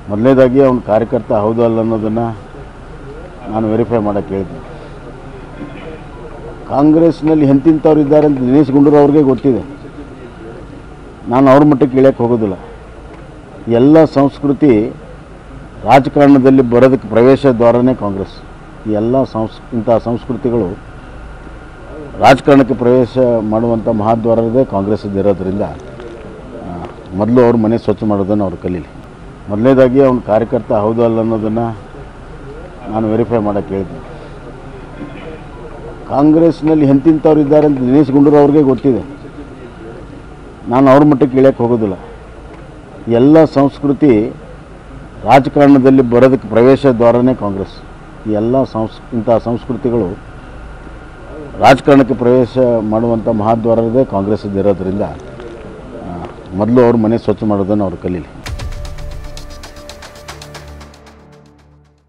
ಮೊದಲನೇದಾಗಿ ಅವ್ನ ಕಾರ್ಯಕರ್ತ ಹೌದು ಅಲ್ಲ ಅನ್ನೋದನ್ನು ನಾನು ವೆರಿಫೈ ಮಾಡೋಕ್ಕೆ ಹೇಳಿದ್ದೆ ಕಾಂಗ್ರೆಸ್ನಲ್ಲಿ ಎಂತಿಂಥವ್ರು ಇದ್ದಾರೆ ಅಂತ ದಿನೇಶ್ ಗುಂಡೂರಾವ್ ಅವ್ರಿಗೆ ಗೊತ್ತಿದೆ ನಾನು ಅವ್ರ ಮಟ್ಟಕ್ಕೆ ಇಳಿಯಕ್ಕೆ ಹೋಗೋದಿಲ್ಲ ಎಲ್ಲ ಸಂಸ್ಕೃತಿ ರಾಜಕಾರಣದಲ್ಲಿ ಬರೋದಕ್ಕೆ ಪ್ರವೇಶ ದ್ವಾರನೇ ಕಾಂಗ್ರೆಸ್ ಈ ಎಲ್ಲ ಸಂಸ್ ಇಂಥ ಸಂಸ್ಕೃತಿಗಳು ರಾಜಕಾರಣಕ್ಕೆ ಪ್ರವೇಶ ಮಾಡುವಂಥ ಮಹಾದ್ವಾರದೇ ಕಾಂಗ್ರೆಸ್ ಇರೋದ್ರಿಂದ ಮೊದಲು ಅವ್ರ ಮನೆ ಸ್ವಚ್ಛ ಮಾಡೋದನ್ನು ಅವ್ರು ಕಲೀಲಿ ಮೊದಲನೇದಾಗಿ ಅವ್ನ ಕಾರ್ಯಕರ್ತ ಹೌದು ಅಲ್ಲ ಅನ್ನೋದನ್ನು ನಾನು ವೆರಿಫೈ ಮಾಡೋಕ್ಕೆ ಹೇಳಿದ್ದೆ ಕಾಂಗ್ರೆಸ್ನಲ್ಲಿ ಎಂತಿಂಥವ್ರು ಇದ್ದಾರೆ ಅಂತ ದಿನೇಶ್ ಗುಂಡೂರಾವ್ ಅವ್ರಿಗೆ ಗೊತ್ತಿದೆ ನಾನು ಅವ್ರ ಮಟ್ಟಕ್ಕೆ ಇಳಿಯಕ್ಕೆ ಹೋಗೋದಿಲ್ಲ ಎಲ್ಲ ಸಂಸ್ಕೃತಿ ರಾಜಕಾರಣದಲ್ಲಿ ಬರೋದಕ್ಕೆ ಪ್ರವೇಶ ದ್ವಾರನೇ ಕಾಂಗ್ರೆಸ್ ಈ ಎಲ್ಲ ಸಂಸ್ ಇಂಥ ಸಂಸ್ಕೃತಿಗಳು ರಾಜಕಾರಣಕ್ಕೆ ಪ್ರವೇಶ ಮಾಡುವಂಥ ಮಹಾದ್ವಾರದೇ ಕಾಂಗ್ರೆಸ್ ಇರೋದ್ರಿಂದ ಮೊದಲು ಅವ್ರ ಮನೆ ಸ್ವಚ್ಛ ಮಾಡೋದನ್ನು ಅವ್ರು ಕಲೀಲಿ